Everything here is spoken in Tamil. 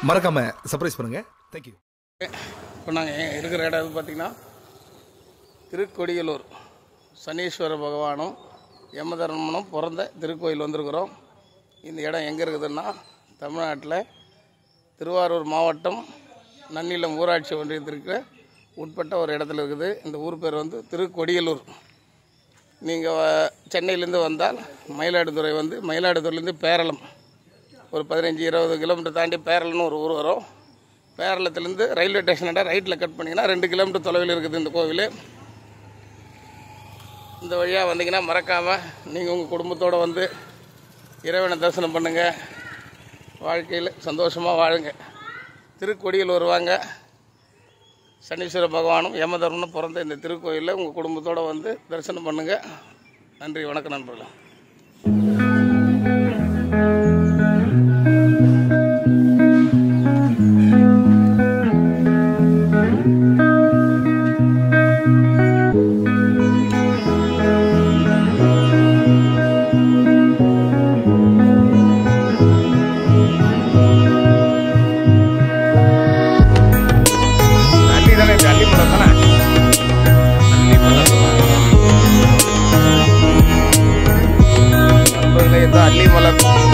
மறக்காம சர்ப்ரைஸ் பண்ணுங்க தேங்க்யூ இப்போ நாங்கள் இருக்கிற இடம் எது பார்த்தீங்கன்னா திருக்கொடியலூர் சனீஸ்வர பகவானும் யமதர்மனும் பிறந்த திருக்கோயில் வந்திருக்கிறோம் இந்த இடம் எங்கே இருக்குதுன்னா தமிழ்நாட்டில் திருவாரூர் மாவட்டம் நன்னிலம் ஊராட்சி ஒன்றியத்திற்கு உட்பட்ட ஒரு இடத்துல இருக்குது இந்த ஊர் பேர் வந்து திருக்கொடியலூர் நீங்கள் சென்னையிலேருந்து வந்தால் மயிலாடுதுறை வந்து மயிலாடுதுறையிலேருந்து பேரளம் ஒரு பதினஞ்சு இருபது கிலோமீட்டர் தாண்டி பேரளம்னு ஒரு ஊர் வரும் பேரளத்துலேருந்து ரயில்வே ஸ்டேஷனோட ரைட்டில் கட் பண்ணிங்கன்னா ரெண்டு கிலோமீட்டர் தொலைவில் இருக்குது இந்த கோவில் இந்த வழியாக வந்தீங்கன்னா மறக்காமல் நீங்கள் உங்கள் குடும்பத்தோடு வந்து இறைவனை தரிசனம் பண்ணுங்கள் வாழ்க்கையில் சந்தோஷமாக வாழுங்க திருக்கொடியில் வருவாங்க சனீஸ்வர பகவானும் யமதர்மனும் பிறந்த இந்த திருக்கோயிலில் உங்கள் குடும்பத்தோடு வந்து தரிசனம் பண்ணுங்கள் நன்றி வணக்கம் நண்பர்களே அள்ளி தானே இது அள்ளி மரம் தானே அள்ளி மரம் நண்பர்களே இது அள்ளி மலர்